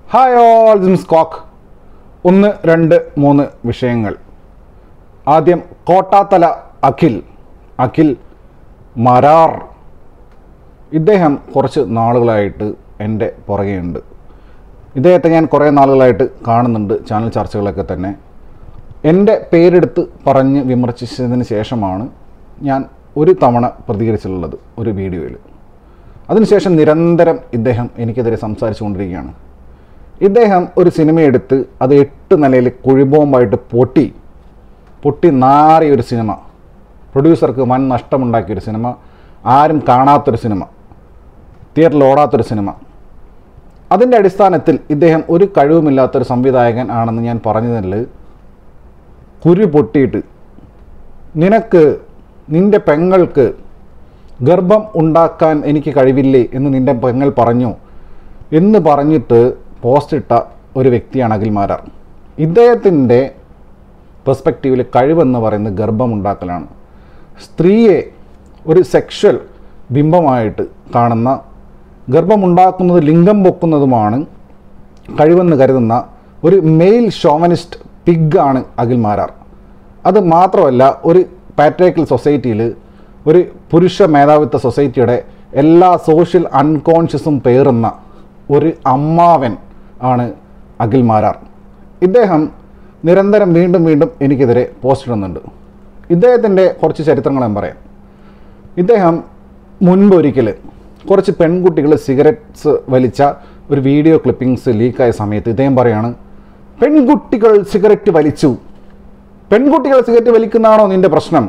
hi all this coke ഒന്ന് രണ്ട് മൂന്ന് വിഷയങ്ങൾ ആദ്യം കോട്ടാത്തല അഖിൽ അഖിൽ മരാർ ഇദ്ദേഹം കുറച്ച് നാളുകളായിട്ട് എൻ്റെ പുറകെയുണ്ട് ഇദ്ദേഹത്തെ ഞാൻ കുറേ നാളുകളായിട്ട് കാണുന്നുണ്ട് ചാനൽ ചർച്ചകളൊക്കെ തന്നെ എൻ്റെ പേരെടുത്ത് പറഞ്ഞ് വിമർശിച്ചതിന് ശേഷമാണ് ഞാൻ ഒരു തവണ പ്രതികരിച്ചിട്ടുള്ളത് ഒരു വീഡിയോയിൽ അതിനുശേഷം നിരന്തരം ഇദ്ദേഹം എനിക്കെതിരെ സംസാരിച്ചു കൊണ്ടിരിക്കുകയാണ് ഇദ്ദേഹം ഒരു സിനിമയെടുത്ത് അത് എട്ട് നിലയിൽ കുഴിബോംബായിട്ട് പൊട്ടി പൊട്ടി നാറിയ ഒരു സിനിമ പ്രൊഡ്യൂസർക്ക് വൻ നഷ്ടമുണ്ടാക്കിയൊരു സിനിമ ആരും കാണാത്തൊരു സിനിമ തിയേറ്ററിൽ ഓടാത്തൊരു സിനിമ അതിൻ്റെ അടിസ്ഥാനത്തിൽ ഇദ്ദേഹം ഒരു കഴിവുമില്ലാത്തൊരു സംവിധായകൻ ആണെന്ന് ഞാൻ പറഞ്ഞതിൽ കുരു പൊട്ടിയിട്ട് നിനക്ക് നിൻ്റെ പെങ്ങൾക്ക് ഗർഭം ഉണ്ടാക്കാൻ എനിക്ക് കഴിവില്ലേ എന്ന് നിൻ്റെ പെങ്ങൾ പറഞ്ഞു എന്ന് പറഞ്ഞിട്ട് പോസ്റ്റ് ഇട്ട ഒരു വ്യക്തിയാണ് അഖിൽ മാരാർ ഇദ്ദേഹത്തിൻ്റെ പെർസ്പെക്റ്റീവിൽ കഴിവെന്ന് പറയുന്നത് ഗർഭമുണ്ടാക്കലാണ് സ്ത്രീയെ ഒരു സെക്ഷൽ ബിംബമായിട്ട് കാണുന്ന ഗർഭമുണ്ടാക്കുന്നത് ലിംഗം പൊക്കുന്നതുമാണ് കഴിവെന്ന് കരുതുന്ന ഒരു മെയിൽ ഷോവനിസ്റ്റ് പിഗാണ് അഖിൽ മാരാർ അത് മാത്രമല്ല ഒരു പാട്രിയക്കൽ സൊസൈറ്റിയിൽ ഒരു പുരുഷ മേധാവിത്വ സൊസൈറ്റിയുടെ എല്ലാ സോഷ്യൽ അൺകോൺഷ്യസും പേറുന്ന ഒരു അമ്മാവൻ ആണ് അഖിൽ മാരാർ ഇദ്ദേഹം നിരന്തരം വീണ്ടും വീണ്ടും എനിക്കെതിരെ പോസ്റ്റ് ഇടുന്നുണ്ട് ഇദ്ദേഹത്തിൻ്റെ കുറച്ച് ചരിത്രങ്ങൾ ഞാൻ പറയാം ഇദ്ദേഹം മുൻപൊരിക്കൽ കുറച്ച് പെൺകുട്ടികൾ സിഗരറ്റ്സ് വലിച്ച ഒരു വീഡിയോ ക്ലിപ്പിങ്സ് ലീക്കായ സമയത്ത് ഇദ്ദേഹം പറയാണ് പെൺകുട്ടികൾ സിഗരറ്റ് വലിച്ചു പെൺകുട്ടികൾ സിഗരറ്റ് വലിക്കുന്നതാണോ നിന്റെ പ്രശ്നം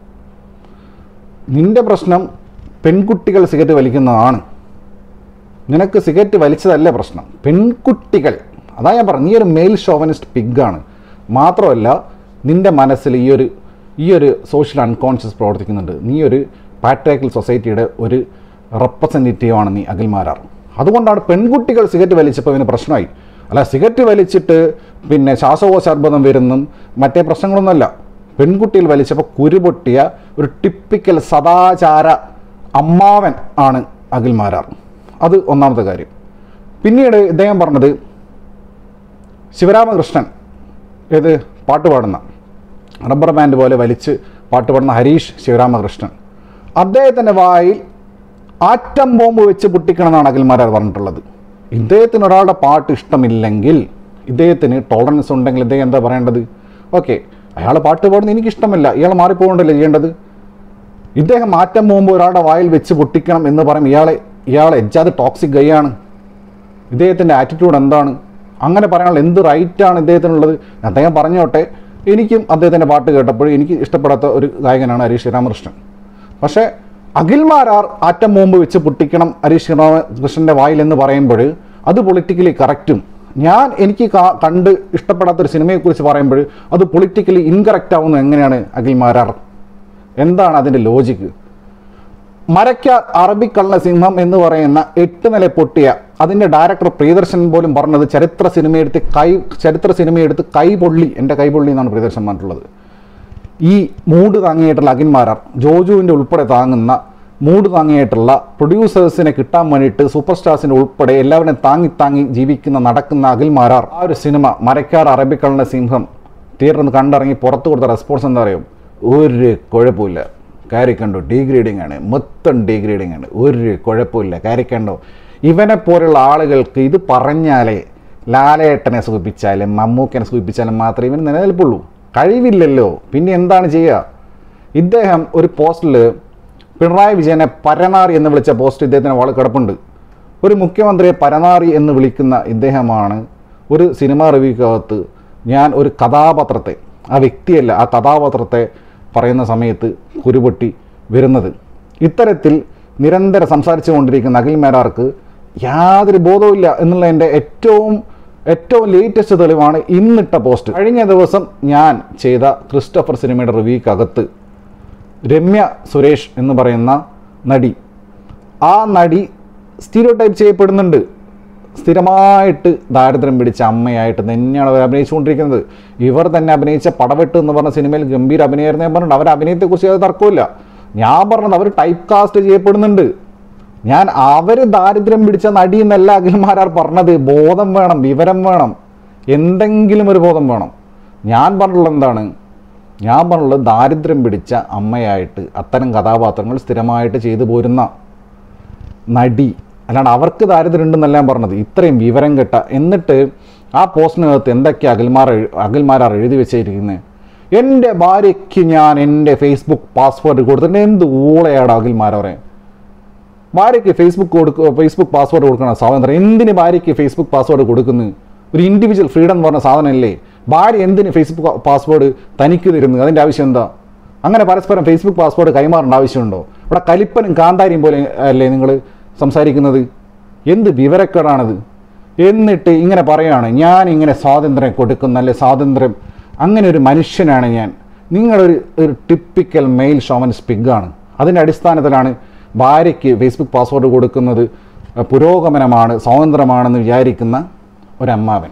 നിന്റെ പ്രശ്നം പെൺകുട്ടികൾ സിഗരറ്റ് വലിക്കുന്നതാണ് നിനക്ക് സിഗരറ്റ് വലിച്ചതല്ല പ്രശ്നം പെൺകുട്ടികൾ അതാ ഞാൻ പറഞ്ഞു നീ ഒരു മെയിൽ ഷോവനിസ്റ്റ് പിഗാണ് മാത്രമല്ല നിന്റെ മനസ്സിൽ ഈ ഒരു ഈ ഒരു സോഷ്യൽ അൺകോൺഷ്യസ് പ്രവർത്തിക്കുന്നുണ്ട് നീ ഒരു പാട്രിയാക്കൽ സൊസൈറ്റിയുടെ ഒരു റെപ്രസെൻറ്റേറ്റീവാണ് നീ അഖിൽമാരാർ അതുകൊണ്ടാണ് പെൺകുട്ടികൾ സിഗരറ്റ് വലിച്ചപ്പോൾ ഇവന് പ്രശ്നമായി അല്ല സിഗരറ്റ് വലിച്ചിട്ട് പിന്നെ ശ്വാസകോശാർബുദം വരുന്നും മറ്റേ പ്രശ്നങ്ങളൊന്നുമല്ല പെൺകുട്ടികൾ വലിച്ചപ്പോൾ കുരുപൊട്ടിയ ഒരു ടിപ്പിക്കൽ സദാചാര അമ്മാവൻ ആണ് അഖിൽമാരാർ അത് ഒന്നാമത്തെ കാര്യം പിന്നീട് ഇദ്ദേഹം പറഞ്ഞത് ശിവരാമകൃഷ്ണൻ ഏത് പാട്ട് പാടുന്ന റബ്ബർ ബാൻഡ് പോലെ വലിച്ച് പാട്ട് പാടുന്ന ഹരീഷ് ശിവരാമകൃഷ്ണൻ അദ്ദേഹത്തിൻ്റെ വായിൽ ആറ്റം ബോംബ് വെച്ച് പൊട്ടിക്കണമെന്നാണ് അഖിൽമാരാർ പറഞ്ഞിട്ടുള്ളത് ഇദ്ദേഹത്തിന് ഒരാളുടെ പാട്ട് ഇഷ്ടമില്ലെങ്കിൽ ഇദ്ദേഹത്തിന് ടോളറൻസ് ഉണ്ടെങ്കിൽ ഇദ്ദേഹം എന്താ പറയേണ്ടത് ഓക്കെ അയാൾ പാട്ട് പാടുന്നത് എനിക്കിഷ്ടമില്ല ഇയാൾ മാറിപ്പോകണ്ടല്ലേ ചെയ്യേണ്ടത് ഇദ്ദേഹം ആറ്റം ബോംബ് ഒരാളുടെ വായിൽ വെച്ച് പൊട്ടിക്കണം എന്ന് പറയും ഇയാളെ ഇയാളെ എജ്ജാത് ടോക്സിക് ഗൈയാണ് ഇദ്ദേഹത്തിൻ്റെ ആറ്റിറ്റ്യൂഡ് എന്താണ് അങ്ങനെ പറയാനുള്ള എന്ത് റൈറ്റാണ് ഇദ്ദേഹത്തിനുള്ളത് അദ്ദേഹം പറഞ്ഞോട്ടെ എനിക്കും അദ്ദേഹത്തിൻ്റെ പാട്ട് കേട്ടപ്പോൾ എനിക്ക് ഇഷ്ടപ്പെടാത്ത ഒരു ഗായകനാണ് ഹരീഷ് രാമകൃഷ്ണൻ പക്ഷേ അഖിൽമാരാർ ആറ്റം ബോംബ് വെച്ച് പൊട്ടിക്കണം ഹരീഷ് രാമകൃഷ്ണൻ്റെ വായിൽ എന്ന് പറയുമ്പോൾ അത് പൊളിറ്റിക്കലി കറക്റ്റും ഞാൻ എനിക്ക് കാ- കണ്ട് ഇഷ്ടപ്പെടാത്തൊരു സിനിമയെക്കുറിച്ച് പറയുമ്പോൾ അത് പൊളിറ്റിക്കലി ഇൻകറക്റ്റ് ആവുന്നത് എങ്ങനെയാണ് അഖിൽമാരാർ എന്താണ് അതിൻ്റെ ലോജിക്ക് മരയ്ക്കാർ അറബിക്കള്ള സിംഹം എന്ന് പറയുന്ന എട്ട് നില പൊട്ടിയ അതിൻ്റെ ഡയറക്ടർ പ്രിയദർശൻ പോലും പറഞ്ഞത് ചരിത്ര സിനിമയെടുത്ത് കൈ ചരിത്ര സിനിമയെടുത്ത് കൈ പൊള്ളി എൻ്റെ കൈ പൊള്ളി എന്നാണ് പ്രിയദർശൻ പറഞ്ഞിട്ടുള്ളത് ഈ മൂട് താങ്ങിയിട്ടുള്ള അഖിൻമാരാർ ജോജുവിൻ്റെ ഉൾപ്പെടെ താങ്ങുന്ന മൂട് താങ്ങിയിട്ടുള്ള പ്രൊഡ്യൂസേഴ്സിനെ കിട്ടാൻ വേണ്ടിയിട്ട് സൂപ്പർ സ്റ്റാർസിൻ്റെ ഉൾപ്പെടെ എല്ലാവരെയും താങ്ങി താങ്ങി ജീവിക്കുന്ന നടക്കുന്ന അഖിൽമാരാർ ആ ഒരു സിനിമ മരയ്ക്കാർ അറബിക്കള്ളൻ്റെ സിംഹം തിയേറ്ററിൽ നിന്ന് കണ്ടിറങ്ങി പുറത്തു കൊടുത്ത റെസ്പോൺസ് എന്താ അറിയും ഒരു കുഴപ്പമില്ല കാര്യക്കണ്ടോ ഡീഗ്രേഡിംഗ് ആണ് മൊത്തം ഡീഗ്രേഡിംഗ് ആണ് ഒരു കുഴപ്പമില്ല കാര്യക്കണ്ടോ ഇവനെ പോലുള്ള ആളുകൾക്ക് ഇത് പറഞ്ഞാലേ ലാലേട്ടനെ സൂചിപ്പിച്ചാലും മമ്മൂക്കനെ സൂചിപ്പിച്ചാലും മാത്രമേ ഇവന് നിലനിൽപ്പുള്ളൂ കഴിവില്ലല്ലോ പിന്നെ എന്താണ് ചെയ്യുക ഇദ്ദേഹം ഒരു പോസ്റ്റിൽ പിണറായി വിജയനെ പരനാറി എന്ന് വിളിച്ച പോസ്റ്റ് ഇദ്ദേഹത്തിന് വളരെ കിടപ്പുണ്ട് ഒരു മുഖ്യമന്ത്രിയെ പരനാറി എന്ന് വിളിക്കുന്ന ഇദ്ദേഹമാണ് ഒരു സിനിമാ റിവ്യൂക്കകത്ത് ഞാൻ ഒരു കഥാപാത്രത്തെ ആ വ്യക്തിയല്ല ആ കഥാപാത്രത്തെ പറയുന്ന സമയത്ത് കുരുപൊട്ടി വരുന്നത് ഇത്തരത്തിൽ നിരന്തരം സംസാരിച്ചു കൊണ്ടിരിക്കുന്ന അഖിൽ മേരാർക്ക് യാതൊരു ബോധവുമില്ല എന്നുള്ള എൻ്റെ ഏറ്റവും ഏറ്റവും ലേറ്റസ്റ്റ് തെളിവാണ് ഇന്നിട്ട പോസ്റ്റ് കഴിഞ്ഞ ദിവസം ഞാൻ ചെയ്ത ക്രിസ്റ്റഫർ സിനിമയുടെ റിവ്യൂക്കകത്ത് രമ്യ സുരേഷ് എന്ന് പറയുന്ന നടി ആ നടി സ്റ്റീരിയോ ടൈപ്പ് ചെയ്യപ്പെടുന്നുണ്ട് സ്ഥിരമായിട്ട് ദാരിദ്ര്യം പിടിച്ച അമ്മയായിട്ട് തന്നെയാണ് അവർ അഭിനയിച്ചുകൊണ്ടിരിക്കുന്നത് ഇവർ തന്നെ അഭിനയിച്ച പടവെട്ട് എന്ന് പറഞ്ഞ സിനിമയിൽ ഗംഭീര അഭിനയമായിരുന്നു ഞാൻ പറഞ്ഞിട്ടുണ്ട് അവർ അഭിനയത്തെക്കുറിച്ച് അത് തർക്കമില്ല ഞാൻ പറഞ്ഞത് അവർ ടൈപ്പ് കാസ്റ്റ് ചെയ്യപ്പെടുന്നുണ്ട് ഞാൻ അവർ ദാരിദ്ര്യം പിടിച്ച നടി എന്നല്ല അഖിൽമാരാർ പറഞ്ഞത് ബോധം വേണം വിവരം വേണം എന്തെങ്കിലും ഒരു ബോധം വേണം ഞാൻ പറഞ്ഞുള്ളത് എന്താണ് ഞാൻ പറഞ്ഞുള്ളത് ദാരിദ്ര്യം പിടിച്ച അമ്മയായിട്ട് അത്തരം കഥാപാത്രങ്ങൾ സ്ഥിരമായിട്ട് ചെയ്തു പോരുന്ന നടി അല്ലാണ്ട് അവർക്ക് ദാരിദ്ര്യം ഉണ്ടെന്നല്ല ഞാൻ പറഞ്ഞത് ഇത്രയും വിവരം കെട്ട എന്നിട്ട് ആ പോസ്റ്റിനകത്ത് എന്തൊക്കെയാണ് അഖിൽമാർ എഴു- അഖിൽമാരാർ എഴുതി വെച്ചിരിക്കുന്നത് എൻ്റെ ഭാര്യയ്ക്ക് ഞാൻ എൻ്റെ ഫേസ്ബുക്ക് പാസ്വേഡ് കൊടുത്തിട്ട് എന്ത് ഊളയാണ് അഖിൽമാരവരെ ഭാര്യയ്ക്ക് ഫേസ്ബുക്ക് കൊടുക്കുക ഫേസ്ബുക്ക് പാസ്വേഡ് കൊടുക്കണം സ്വാതന്ത്ര്യം എന്തിന് ഭാര്യയ്ക്ക് ഫേസ്ബുക്ക് പാസ്വേഡ് കൊടുക്കുന്നു ഒരു ഇൻഡിവിജ്വൽ ഫ്രീഡം എന്ന് പറഞ്ഞ സാധനമല്ലേ ഭാര്യ എന്തിന് ഫേസ്ബുക്ക് പാസ്വേഡ് തനിക്ക് തരുന്നു അതിൻ്റെ ആവശ്യം എന്താ അങ്ങനെ പരസ്പരം ഫേസ്ബുക്ക് പാസ്വേഡ് കൈമാറേണ്ട ആവശ്യമുണ്ടോ ഇവിടെ കലിപ്പനും കാന്താരിയും പോലെ അല്ലേ നിങ്ങൾ സംസാരിക്കുന്നത് എന്ത് വിവരക്കേടാണിത് എന്നിട്ട് ഇങ്ങനെ പറയാണ് ഞാൻ ഇങ്ങനെ സ്വാതന്ത്ര്യം കൊടുക്കുന്ന അല്ലെ സ്വാതന്ത്ര്യം അങ്ങനെ ഒരു മനുഷ്യനാണ് ഞാൻ നിങ്ങളൊരു ഒരു ടിപ്പിക്കൽ മെയിൽ ഷോമൻസ് പിഗാണ് അതിൻ്റെ അടിസ്ഥാനത്തിലാണ് ഭാര്യയ്ക്ക് ഫേസ്ബുക്ക് പാസ്വേഡ് കൊടുക്കുന്നത് അഹ് പുരോഗമനമാണ് സ്വാതന്ത്ര്യമാണെന്ന് വിചാരിക്കുന്ന ഒരമ്മാവൻ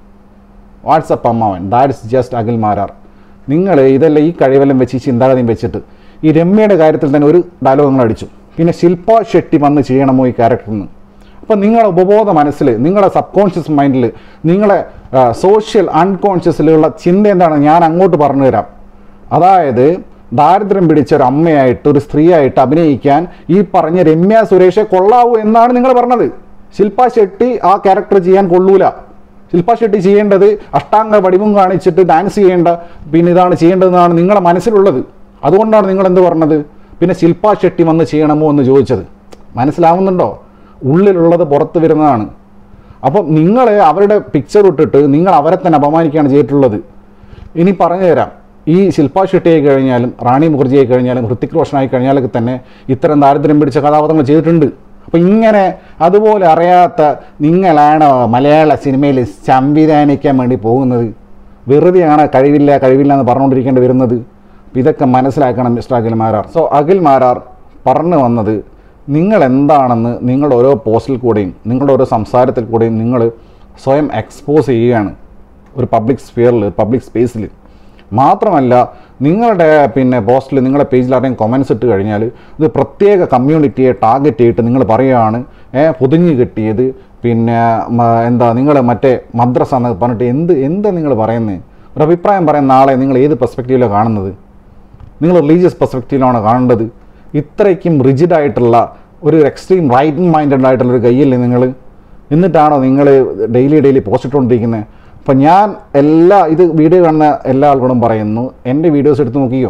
വാട്സപ്പ് അമ്മാവൻ ദാറ്റ്സ് ജസ്റ്റ് അഖിൽ മാരാർ നിങ്ങൾ ഇതെല്ലാം ഈ കഴിവെല്ലാം വെച്ച് ഈ ചിന്താഗതിയും വെച്ചിട്ട് ഈ രമ്യയുടെ കാര്യത്തിൽ തന്നെ ഒരു ഡയലോഗ് നിങ്ങൾ അടിച്ചു പിന്നെ ശില്പ ഷെട്ടി വന്ന് ചെയ്യണമോ ഈ ക്യാരക്ടറിന് അപ്പം നിങ്ങളുടെ ഉപബോധ മനസ്സിൽ നിങ്ങളുടെ സബ് കോൺഷ്യസ് മൈൻഡിൽ നിങ്ങളെ സോഷ്യൽ അൺകോൺഷ്യസിലുള്ള ചിന്ത എന്താണ് ഞാൻ അങ്ങോട്ട് പറഞ്ഞു തരാം അതായത് ദാരിദ്ര്യം പിടിച്ച ഒരു അമ്മയായിട്ട് ഒരു സ്ത്രീയായിട്ട് അഭിനയിക്കാൻ ഈ പറഞ്ഞ രമ്യ സുരേഷെ കൊള്ളാവൂ എന്നാണ് നിങ്ങൾ പറഞ്ഞത് ശില്പ ഷെട്ടി ആ ക്യാരക്ടർ ചെയ്യാൻ കൊള്ളൂല ശില്പ ഷെട്ടി ചെയ്യേണ്ടത് അഷ്ടാംഗ വടിവും കാണിച്ചിട്ട് ഡാൻസ് ചെയ്യേണ്ട പിന്നെ ഇതാണ് ചെയ്യേണ്ടതെന്നാണ് നിങ്ങളുടെ മനസ്സിലുള്ളത് അതുകൊണ്ടാണ് നിങ്ങൾ എന്ത് പറഞ്ഞത് പിന്നെ ശില്പ ഷെട്ടി വന്ന് ചെയ്യണമോ എന്ന് ചോദിച്ചത് മനസ്സിലാവുന്നുണ്ടോ ഉള്ളിലുള്ളത് പുറത്ത് വരുന്നതാണ് അപ്പം നിങ്ങൾ അവരുടെ പിക്ചർ ഇട്ടിട്ട് നിങ്ങൾ അവരെ തന്നെ അപമാനിക്കുകയാണ് ചെയ്തിട്ടുള്ളത് ഇനി പറഞ്ഞു തരാം ഈ ശില്പ ഷെട്ടിയായി കഴിഞ്ഞാലും റാണി മുഖർജിയായി കഴിഞ്ഞാലും ഹൃത്തിക് റോഷനായി കഴിഞ്ഞാലൊക്കെ തന്നെ ഇത്തരം ദാരിദ്ര്യം പിടിച്ച കഥാപാത്രങ്ങൾ ചെയ്തിട്ടുണ്ട് അപ്പം ഇങ്ങനെ അതുപോലെ അറിയാത്ത നിങ്ങളാണ് മലയാള സിനിമയിൽ സംവിധാനിക്കാൻ വേണ്ടി പോകുന്നത് വെറുതെയാണ് കഴിവില്ല കഴിവില്ല എന്ന് പറഞ്ഞുകൊണ്ടിരിക്കേണ്ടി വരുന്നത് അപ്പം ഇതൊക്കെ മനസ്സിലാക്കണം മിസ്റ്റർ അഖിൽ മാരാർ സോ അഖിൽ മാരാർ പറഞ്ഞു വന്നത് നിങ്ങൾ എന്താണെന്ന് നിങ്ങളുടെ ഓരോ പോസ്റ്റിൽ കൂടെയും നിങ്ങളുടെ ഓരോ സംസാരത്തിൽ കൂടെയും നിങ്ങൾ സ്വയം എക്സ്പോസ് ചെയ്യുകയാണ് ഒരു പബ്ലിക് സ്ഫിയറിൽ പബ്ലിക് സ്പേസിൽ മാത്രമല്ല നിങ്ങളുടെ പിന്നെ പോസ്റ്റിൽ നിങ്ങളുടെ പേജിൽ ആരെയും കൊമൻസ് ഇട്ട് കഴിഞ്ഞാൽ ഇത് പ്രത്യേക കമ്മ്യൂണിറ്റിയെ ടാർഗറ്റ് ചെയ്തിട്ട് നിങ്ങൾ പറയുകയാണ് ഏ പൊതിഞ്ഞ് കിട്ടിയത് പിന്നെ മ- എന്താ നിങ്ങൾ മറ്റേ മദ്രസ എന്നൊക്കെ പറഞ്ഞിട്ട് എന്ത് എന്താ നിങ്ങൾ പറയുന്നത് ഒരു അഭിപ്രായം പറയുന്ന ആളെ നിങ്ങൾ ഏത് പെർസ്പെക്റ്റീവിലാണ് കാണുന്നത് നിങ്ങൾ റിലീജിയസ് പെർസ്പെക്റ്റീവിലാണ് കാണേണ്ടത് ഇത്രയ്ക്കും റിജിഡായിട്ടുള്ള ഒരു എക്സ്ട്രീം റൈറ്റ് മൈൻഡഡ് ആയിട്ടുള്ള ഒരു കയ്യല്ലേ നിങ്ങൾ എന്നിട്ടാണോ നിങ്ങൾ ഡെയിലി ഡെയിലി പോസ്റ്റ് ഇട്ടുകൊണ്ടിരിക്കുന്നത് അപ്പം ഞാൻ എല്ലാ ഇത് വീഡിയോ കാണുന്ന എല്ലാ ആളുകളും പറയുന്നു എൻ്റെ വീഡിയോസ് എടുത്ത് നോക്കിയോ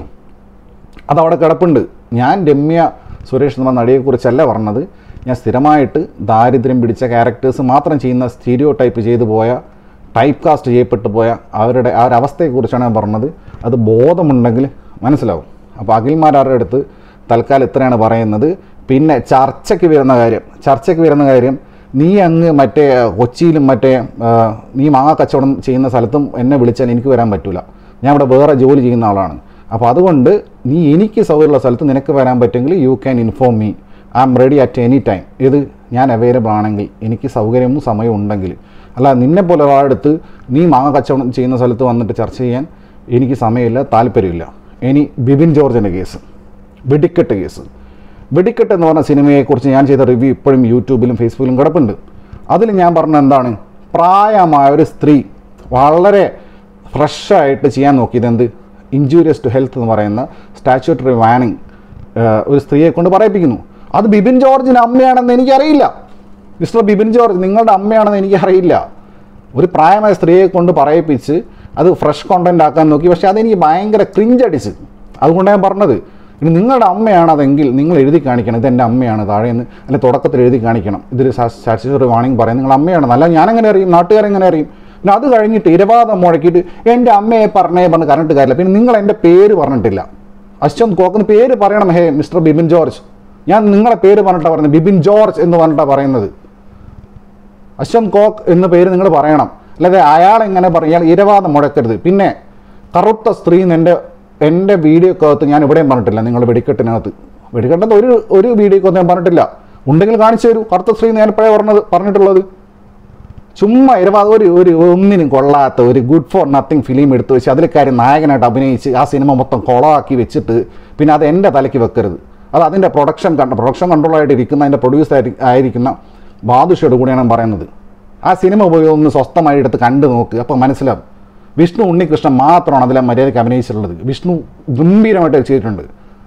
അതവിടെ കിടപ്പുണ്ട് ഞാൻ രമ്യ സുരേഷ് എന്ന നടിയെക്കുറിച്ചല്ല പറഞ്ഞത് ഞാൻ സ്ഥിരമായിട്ട് ദാരിദ്ര്യം പിടിച്ച ക്യാരക്ടേഴ്സ് മാത്രം ചെയ്യുന്ന സ്റ്റീരിയോ ടൈപ്പ് ചെയ്തു പോയ ടൈപ്പ് കാസ്റ്റ് ചെയ്യപ്പെട്ടു പോയ അവരുടെ ആ ഒരു അവസ്ഥയെക്കുറിച്ചാണ് ഞാൻ പറഞ്ഞത് അത് ബോധമുണ്ടെങ്കിൽ മനസ്സിലാവും അപ്പോൾ അഖിൽമാരാരുടെ അടുത്ത് തൽക്കാലം ഇത്രയാണ് പറയുന്നത് പിന്നെ ചർച്ചയ്ക്ക് വരുന്ന കാര്യം ചർച്ചയ്ക്ക് വരുന്ന കാര്യം നീ അങ്ങ് മറ്റേ കൊച്ചിയിലും മറ്റേ ആ, നീ മാങ്ങ കച്ചവടം ചെയ്യുന്ന സ്ഥലത്തും എന്നെ വിളിച്ചാൽ എനിക്ക് വരാൻ പറ്റില്ല ഞാൻ ഇവിടെ വേറെ ജോലി ചെയ്യുന്ന ആളാണ് അപ്പോൾ അതുകൊണ്ട് നീ എനിക്ക് സൗകര്യമുള്ള സ്ഥലത്ത് നിനക്ക് വരാൻ പറ്റുമെങ്കിൽ you can inform me I am ready at any time ഇത് ഞാൻ അവൈലബിൾ ആണെങ്കിൽ എനിക്ക് സൗകര്യവും സമയവും ഉണ്ടെങ്കിൽ അല്ല നിന്നെ പോലെ ഒരാളെടുത്ത് നീ മാങ്ങ കച്ചവടം ചെയ്യുന്ന സ്ഥലത്ത് വന്നിട്ട് ചർച്ച ചെയ്യാൻ എനിക്ക് സമയമില്ല താല്പര്യമില്ല ഇനി ബിബിൻ ജോർജിൻ്റെ കേസ് വെടിക്കെട്ട് കേസ് വെടിക്കെട്ട് എന്ന് പറഞ്ഞ സിനിമയെക്കുറിച്ച് ഞാൻ ചെയ്ത റിവ്യൂ ഇപ്പോഴും യൂട്യൂബിലും ഫേസ്ബുക്കിലും കിടപ്പുണ്ട് അതിൽ ഞാൻ പറഞ്ഞ എന്താണ് പ്രായമായ ഒരു സ്ത്രീ വളരെ ഫ്രഷായിട്ട് ചെയ്യാൻ നോക്കിയത് എന്ത് ഇഞ്ചൂരിയസ് ടു ഹെൽത്ത് എന്ന് പറയുന്ന സ്റ്റാച്യൂട്ടറി വാനിങ് ഒരു സ്ത്രീയെ കൊണ്ട് പറയിപ്പിക്കുന്നു അത് ബിബിൻ ജോർജിൻ്റെ അമ്മയാണെന്ന് എനിക്കറിയില്ല മിസ്റ്റർ ബിബിൻ ജോർജ് നിങ്ങളുടെ അമ്മയാണെന്ന് എനിക്കറിയില്ല ഒരു പ്രായമായ സ്ത്രീയെ കൊണ്ട് പറയിപ്പിച്ച് അത് ഫ്രഷ് കോണ്ടന്റ് ആക്കാൻ നോക്കി പക്ഷേ അതെനിക്ക് ഭയങ്കര ക്രിഞ്ചടിച്ച് അതുകൊണ്ടാണ് ഞാൻ പറഞ്ഞത് ഇനി നിങ്ങളുടെ അമ്മയാണ് അതെങ്കിൽ നിങ്ങൾ എഴുതി കാണിക്കണം ഇത് എൻ്റെ അമ്മയാണ് താഴേന്ന് അല്ലെ തുടക്കത്തിൽ എഴുതി കാണിക്കണം ഇതൊരു സ്റ്റാച്യൂട്ടറി വാണിംഗ് പറയും നിങ്ങൾ അമ്മയാണെന്ന് അല്ല ഞാനെങ്ങനെ അറിയും നാട്ടുകാരെങ്ങനെ അറിയും പിന്നെ അത് കഴിഞ്ഞിട്ട് ഇരവാദം മുഴക്കിയിട്ട് എൻ്റെ അമ്മയെ പറഞ്ഞേ പറഞ്ഞ് കറണ്ട് കാര്യമില്ല പിന്നെ നിങ്ങൾ എൻ്റെ പേര് പറഞ്ഞിട്ടില്ല അശ്വന്ത് കോക്കിന് പേര് പറയണം ഹേ മിസ്റ്റർ ബിബിൻ ജോർജ് ഞാൻ നിങ്ങളെ പേര് പറഞ്ഞിട്ടാണ് പറയുന്നത് ബിബിൻ ജോർജ് എന്ന് പറഞ്ഞിട്ടാണ് പറയുന്നത് അശ്വന്ത് കോക്ക് എന്ന പേര് നിങ്ങൾ പറയണം അല്ലാതെ അയാൾ എങ്ങനെ പറയാൽ ഇരവാദം മുഴക്കരുത് പിന്നെ കറുത്ത സ്ത്രീ എന്ന് എൻ്റെ എൻ്റെ വീഡിയോക്കകത്ത് ഞാൻ ഇവിടെയും പറഞ്ഞിട്ടില്ല നിങ്ങൾ വെടിക്കെട്ടിനകത്ത് വെടിക്കെട്ടത് ഒരു ഒരു വീഡിയോക്കകത്ത് ഞാൻ പറഞ്ഞിട്ടില്ല ഉണ്ടെങ്കിൽ കാണിച്ചു തരൂ കറുത്ത സ്ത്രീ എന്ന് ഞാൻ ഇപ്പോഴേ പറഞ്ഞത് പറഞ്ഞിട്ടുള്ളത് ചുമ്മാ ഇരവാദം ഒരു ഒരു ഒന്നിനും കൊള്ളാത്ത ഒരു ഗുഡ് ഫോർ നത്തിങ് ഫിലിം എടുത്ത് വെച്ച് അതിൽ കാര്യം നായകനായിട്ട് അഭിനയിച്ച് ആ സിനിമ മൊത്തം കൊളമാക്കി വെച്ചിട്ട് പിന്നെ അത് എൻ്റെ തലയ്ക്ക് വെക്കരുത് അത് അതിൻ്റെ പ്രൊഡക്ഷൻ കണ്ട പ്രൊഡക്ഷൻ കൺട്രോളായിട്ട് ഇരിക്കുന്ന അതിൻ്റെ പ്രൊഡ്യൂസർ ആയിരിക്കുന്ന ബാദുഷയുടെ കൂടെയാണ് പറയുന്നത് ആ സിനിമ പോയി ഒന്ന് സ്വസ്ഥമായി എടുത്ത് കണ്ടു നോക്ക് അപ്പോൾ മനസ്സിലാവും വിഷ്ണു ഉണ്ണികൃഷ്ണൻ മാത്രമാണ് അതിലെ മര്യാദയ്ക്ക് അഭിനയിച്ചിട്ടുള്ളത് വിഷ്ണു ഗംഭീരമായിട്ട് ചെയ്തിട്ടുണ്ട്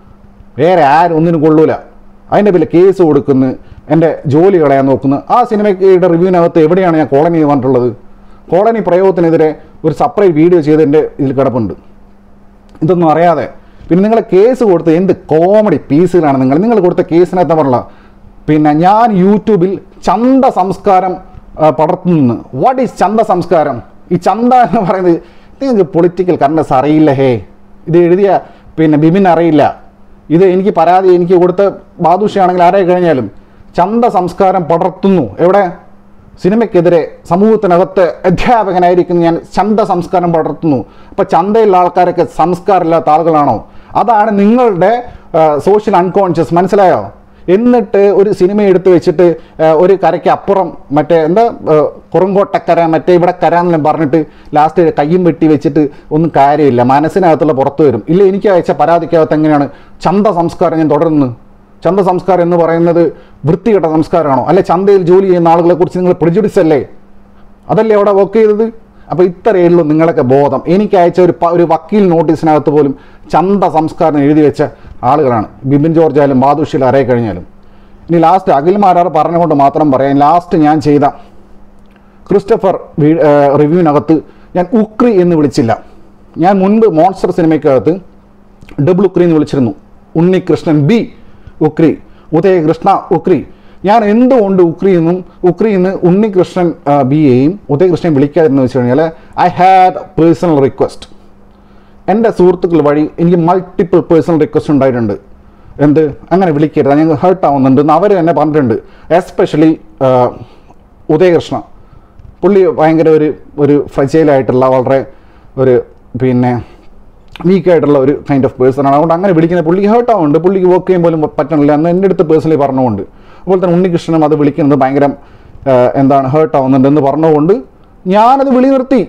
വേറെ ആരും ഒന്നിനും കൊള്ളൂല അതിൻ്റെ പേരിൽ കേസ് കൊടുക്കുന്നു എൻ്റെ ജോലി കളയാൻ നോക്കുന്നു ആ സിനിമയുടെ റിവ്യൂവിനകത്ത് എവിടെയാണ് ഞാൻ കോളനി വന്നിട്ടുള്ളത് കോളനി പ്രയോഗത്തിനെതിരെ ഒരു സെപ്പറേറ്റ് വീഡിയോ ചെയ്ത് എൻ്റെ ഇതിൽ കിടപ്പുണ്ട് ഇതൊന്നും അറിയാതെ പിന്നെ നിങ്ങൾ കേസ് കൊടുത്ത് എന്ത് കോമഡി പീസുകളാണ് നിങ്ങൾ നിങ്ങൾ കൊടുത്ത കേസിനകത്ത് പറഞ്ഞ പിന്നെ ഞാൻ യൂട്യൂബിൽ ചന്ത സംസ്കാരം ആ, പടർത്തുന്നു വാട്ട് ഈസ് ചന്ത സംസ്കാരം ഈ ചന്ത എന്ന് പറയുന്നത് നിങ്ങൾക്ക് പൊളിറ്റിക്കൽ കറണ്ടസ് അറിയില്ല ഹേ ഇത് എഴുതിയ പിന്നെ ബിബിൻ അറിയില്ല ഇത് എനിക്ക് പരാതി എനിക്ക് കൊടുത്ത ബാദുഷയാണെങ്കിൽ ആരെ കഴിഞ്ഞാലും ചന്ത സംസ്കാരം പടർത്തുന്നു എവിടെ സിനിമയ്ക്കെതിരെ സമൂഹത്തിനകത്ത് അധ്യാപകനായിരിക്കുന്ന ഞാൻ ചന്ത സംസ്കാരം പടർത്തുന്നു അപ്പോൾ ചന്തയിലുള്ള ആൾക്കാരൊക്കെ സംസ്കാരമില്ലാത്ത ആളുകളാണോ അതാണ് നിങ്ങളുടെ സോഷ്യൽ അൺകോൺഷ്യസ് മനസ്സിലായോ എന്നിട്ട് ഒരു സിനിമ എടുത്തു വെച്ചിട്ട് ആ, ഒരു കരയ്ക്ക് അപ്പുറം മറ്റേ എന്താ ആ, കുറുങ്കോട്ടക്കര മറ്റേ ഇവിടെ കര എന്നെല്ലാം പറഞ്ഞിട്ട് ലാസ്റ്റ് കയ്യും വെട്ടി വെച്ചിട്ട് ഒന്നും കാര്യമില്ല മനസ്സിനകത്തുള്ള പുറത്തു വരും ഇല്ല എനിക്ക് അയച്ച പരാതിക്കകത്ത് എങ്ങനെയാണ് ചന്ത സംസ്കാരം ഞാൻ തുടരുന്നു ചന്ത സംസ്കാരം എന്ന് പറയുന്നത് വൃത്തികെട്ട സംസ്കാരമാണോ അല്ലെ ചന്തയിൽ ജോലി ചെയ്യുന്ന ആളുകളെ കുറിച്ച് നിങ്ങൾ പ്രിജുഡിസ് അല്ലേ അതല്ലേ അവിടെ വർക്ക് ചെയ്തത് അപ്പോൾ ഇത്രയേ ഉള്ളൂ നിങ്ങളൊക്കെ ബോധം എനിക്ക് അയച്ച ഒരു പ- ഒരു വക്കീൽ നോട്ടീസിനകത്ത് പോലും ചന്ത സംസ്കാരം എഴുതി വെച്ച ആളുകളാണ് ബിബിൻ ജോർജ് ആയാലും ബാദുഷിൽ അറിയ കഴിഞ്ഞാലും ഇനി ലാസ്റ്റ് അഖിൽമാരാർ പറഞ്ഞുകൊണ്ട് മാത്രം പറയാം ലാസ്റ്റ് ഞാൻ ചെയ്ത ക്രിസ്റ്റഫർ വീ- ഏ, റിവ്യൂവിനകത്ത് ഞാൻ ഉക്രി എന്ന് വിളിച്ചില്ല ഞാൻ മുൻപ് മോൺസ്റ്റർ സിനിമയ്ക്കകത്ത് ഡബിൾ ഉക്രി എന്ന് വിളിച്ചിരുന്നു ഉണ്ണികൃഷ്ണൻ ബി ഉക്രി ഉദയകൃഷ്ണ ഉക്രി ഞാൻ എന്തുകൊണ്ട് ഉക്രി എന്നും ഉക്രി എന്ന് ഉണ്ണികൃഷ്ണൻ ആ, ബിയെയും ഉദയകൃഷ്ണൻ വിളിക്കാതിരുന്നു വെച്ച് കഴിഞ്ഞാൽ ഐ ഹാഡ് പേഴ്സണൽ റിക്വസ്റ്റ് എൻ്റെ സുഹൃത്തുക്കൾ വഴി എനിക്ക് മൾട്ടിപ്പിൾ പേഴ്സണൽ റിക്വസ്റ്റ് ഉണ്ടായിട്ടുണ്ട് എന്ത് അങ്ങനെ വിളിക്കരുത് ഞങ്ങൾ ഹേർട്ട് ആവുന്നുണ്ട് എന്ന് അവർ തന്നെ പറഞ്ഞിട്ടുണ്ട് എസ്പെഷ്യലി ഉദയകൃഷ്ണ പുള്ളി ഭയങ്കര ഒരു ഒരു ഫ്രജൈലായിട്ടുള്ള വളരെ ഒരു പിന്നെ വീക്കായിട്ടുള്ള ഒരു കൈൻഡ് ഓഫ് പേഴ്സൺ ആണ് അതുകൊണ്ട് അങ്ങനെ വിളിക്കുന്ന പുള്ളിക്ക് ഹേർട്ട് ആവുന്നുണ്ട് പുള്ളിക്ക് വർക്ക് ചെയ്യാൻ പോലും പറ്റണില്ല എന്ന് എൻ്റെ അടുത്ത് പേഴ്സണലി പറഞ്ഞുകൊണ്ട് അതുപോലെ തന്നെ ഉണ്ണികൃഷ്ണനും അത് വിളിക്കുന്നത് ഭയങ്കര ആ, എന്താണ് ഹേർട്ട് ആവുന്നുണ്ട് എന്ന് പറഞ്ഞുകൊണ്ട് ഞാനത് വിളി നിർത്തി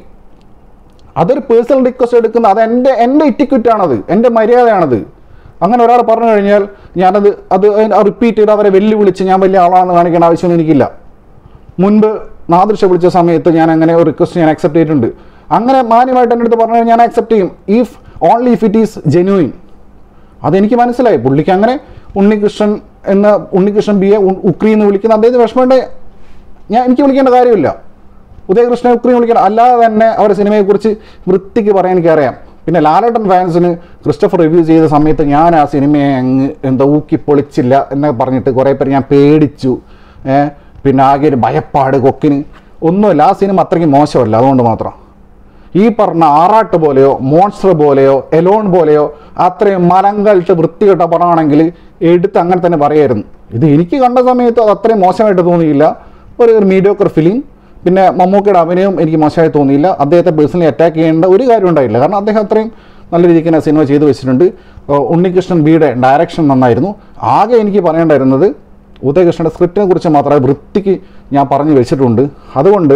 അതൊരു പേഴ്സണൽ റിക്വസ്റ്റ് എടുക്കുന്ന അത് എൻ്റെ എൻ്റെ ഇറ്റിക്വിറ്റ് ആണത് എൻ്റെ മര്യാദയാണത് അങ്ങനെ ഒരാൾ പറഞ്ഞു കഴിഞ്ഞാൽ ഞാനത് അത് റിപ്പീറ്റ് ചെയ്ത് അവരെ വെല്ലുവിളിച്ച് ഞാൻ വലിയ ആളാണെന്ന് കാണിക്കേണ്ട ആവശ്യമൊന്നും എനിക്കില്ല മുൻപ് നാദൃശ വിളിച്ച സമയത്ത് ഞാൻ അങ്ങനെ ഒരു റിക്വസ്റ്റ് ഞാൻ അക്സെപ്റ്റ് ചെയ്തിട്ടുണ്ട് അങ്ങനെ മാന്യമായിട്ട് എൻ്റെ അടുത്ത് പറഞ്ഞാൽ ഞാൻ അക്സെപ്റ്റ് ചെയ്യും if only if it is genuine അതെനിക്ക് മനസ്സിലായി പുള്ളിക്ക് അങ്ങനെ ഉണ്ണികൃഷ്ണൻ എന്ന ഉണ്ണികൃഷ്ണൻ ബി എ ഉക്രി എന്ന് വിളിക്കുന്ന അദ്ദേഹത്തിന് വിഷമമുണ്ട് ഞാൻ എനിക്ക് വിളിക്കേണ്ട കാര്യമില്ല ഉദയകൃഷ്ണൻ ഉക്രി വിളിക്കണം അല്ലാതെ തന്നെ അവരുടെ സിനിമയെക്കുറിച്ച് വൃത്തിക്ക് പറയാൻ എനിക്കറിയാം പിന്നെ ലാലേട്ടൻ ഫാൻസിന് ക്രിസ്റ്റഫർ റിവ്യൂ ചെയ്ത സമയത്ത് ഞാൻ ആ സിനിമയെ അങ്ങ് എന്താ ഊക്കി പൊളിച്ചില്ല എന്നൊക്കെ പറഞ്ഞിട്ട് കുറേ പേര് ഞാൻ പേടിച്ചു ഏ, പിന്നെ ആകെ ഒരു ഭയപ്പാട് കൊക്കിന് ഒന്നുമില്ല ആ സിനിമ അത്രയ്ക്ക് മോശമല്ല അതുകൊണ്ട് മാത്രം ഈ പറഞ്ഞ ആറാട്ട് പോലെയോ മോൺസ്റ്റർ പോലെയോ എലോൺ പോലെയോ അത്രയും മലങ്കൾട്ട് വൃത്തികെട്ട പടമാണെങ്കിൽ എടുത്ത് അങ്ങനെ തന്നെ പറയായിരുന്നു ഇത് എനിക്ക് കണ്ട സമയത്ത് അത് അത്രയും മോശമായിട്ട് തോന്നിയില്ല ഒരു മീഡിയോക്കർ ഫിലിം പിന്നെ മമ്മൂക്കയുടെ അഭിനയം എനിക്ക് മോശമായി തോന്നിയില്ല അദ്ദേഹത്തെ പേഴ്സണലി അറ്റാക്ക് ചെയ്യേണ്ട ഒരു കാര്യം ഉണ്ടായില്ല കാരണം അദ്ദേഹം അത്രയും നല്ല രീതിക്ക് തന്നെ സിനിമ ചെയ്തു വെച്ചിട്ടുണ്ട് ഏഹ് ഉണ്ണികൃഷ്ണൻ ബിയുടെ ഡയറക്ഷൻ നന്നായിരുന്നു ആകെ എനിക്ക് പറയേണ്ടായിരുന്നത് ഉദയകൃഷ്ണൻ്റെ സ്ക്രിപ്റ്റിനെ കുറിച്ച് മാത്രമേ വൃത്തിക്ക് ഞാൻ പറഞ്ഞു വെച്ചിട്ടുണ്ട് അതുകൊണ്ട്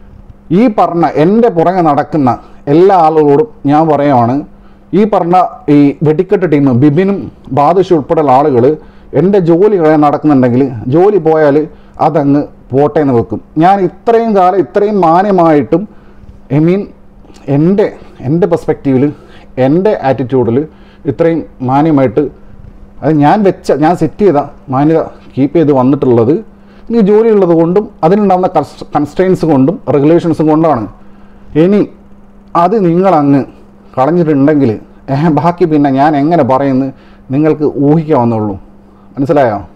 ഈ പറഞ്ഞ എൻ്റെ പുറകെ നടക്കുന്ന എല്ലാ ആളുകളോടും ഞാൻ പറയുവാണ് ഈ പറഞ്ഞ ഈ വെടിക്കെട്ട് ടീം ബിബിനും ബാദുഷ് ഉൾപ്പെടെയുള്ള ആളുകൾ എൻ്റെ ജോലി കളയാൻ നടക്കുന്നുണ്ടെങ്കിൽ ജോലി പോയാൽ അതങ്ങ് പോട്ടെ എന്ന് വെക്കും ഞാൻ ഇത്രയും കാലം ഇത്രയും മാന്യമായിട്ടും ഐ മീൻ എൻ്റെ എൻ്റെ പെർസ്പെക്റ്റീവിൽ എൻ്റെ ആറ്റിറ്റ്യൂഡിൽ ഇത്രയും മാന്യമായിട്ട് അത് ഞാൻ വെച്ച ഞാൻ സെറ്റ് ചെയ്ത മാന്യത കീപ്പ് ചെയ്ത് വന്നിട്ടുള്ളത് ഇനി ജോലിയുള്ളത് കൊണ്ടും അതിനുണ്ടാകുന്ന കൺസ്ട്രെയിൻസ് കൊണ്ടും റെഗുലേഷൻസും കൊണ്ടാണ് ഇനി അത് നിങ്ങളങ്ങ് കളഞ്ഞിട്ടുണ്ടെങ്കിൽ ഏഹ് ബാക്കി പിന്നെ ഞാൻ എങ്ങനെ പറയുന്നു നിങ്ങൾക്ക് ഊഹിക്കാവുന്നുള്ളൂ മനസ്സിലായോ